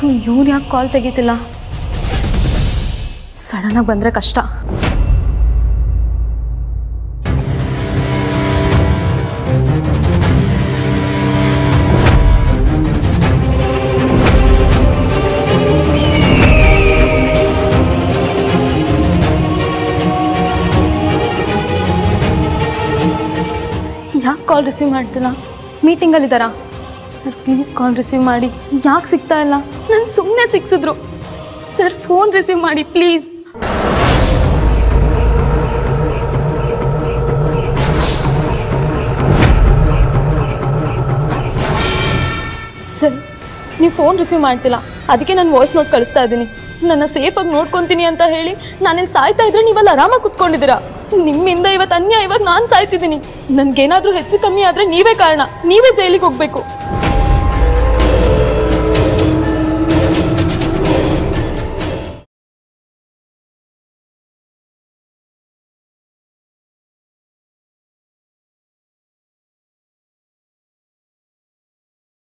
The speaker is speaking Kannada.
ಇವ್ನು ಯಾಕೆ ಕಾಲ್ ತೆಗಿತಿಲ್ಲ ಸಡನ್ನಾಗಿ ಬಂದರೆ ಕಷ್ಟ ಯಾಕೆ ಕಾಲ್ ರಿಸೀವ್ ಮಾಡ್ತಿಲ್ಲ ಮೀಟಿಂಗಲ್ಲಿದ್ದಾರಾ ಸರ್ ಪ್ಲೀಸ್ ಕಾಲ್ ರಿಸೀವ್ ಮಾಡಿ ಯಾಕೆ ಸಿಗ್ತಾ ಇಲ್ಲ ನಾನು ಸುಮ್ಮನೆ ಸಿಕ್ಸಿದ್ರು ಸರ್ ಫೋನ್ ರಿಸೀವ್ ಮಾಡಿ ಪ್ಲೀಸ್ ಸರ್ ನೀವು ಫೋನ್ ರಿಸೀವ್ ಮಾಡ್ತಿಲ್ಲ ಅದಕ್ಕೆ ನಾನು ವಾಯ್ಸ್ ನೋಟ್ ಕಳಿಸ್ತಾ ಇದ್ದೀನಿ ನನ್ನ ಸೇಫಾಗಿ ನೋಡ್ಕೊತೀನಿ ಅಂತ ಹೇಳಿ ನಾನಿಲ್ಲಿ ಸಾಯ್ತಾ ಇದ್ರೆ ನೀವಲ್ಲಿ ಆರಾಮಾಗಿ ಕುತ್ಕೊಂಡಿದ್ದೀರಾ ನಿಮ್ಮಿಂದ ಇವತ್ತು ಅನ್ಯಾಯವಾಗಿ ನಾನು ಸಾಯ್ತಿದ್ದೀನಿ ನನಗೇನಾದರೂ ಹೆಚ್ಚು ಕಮ್ಮಿ ಆದರೆ ನೀವೇ ಕಾರಣ ನೀವೇ ಜೈಲಿಗೆ ಹೋಗಬೇಕು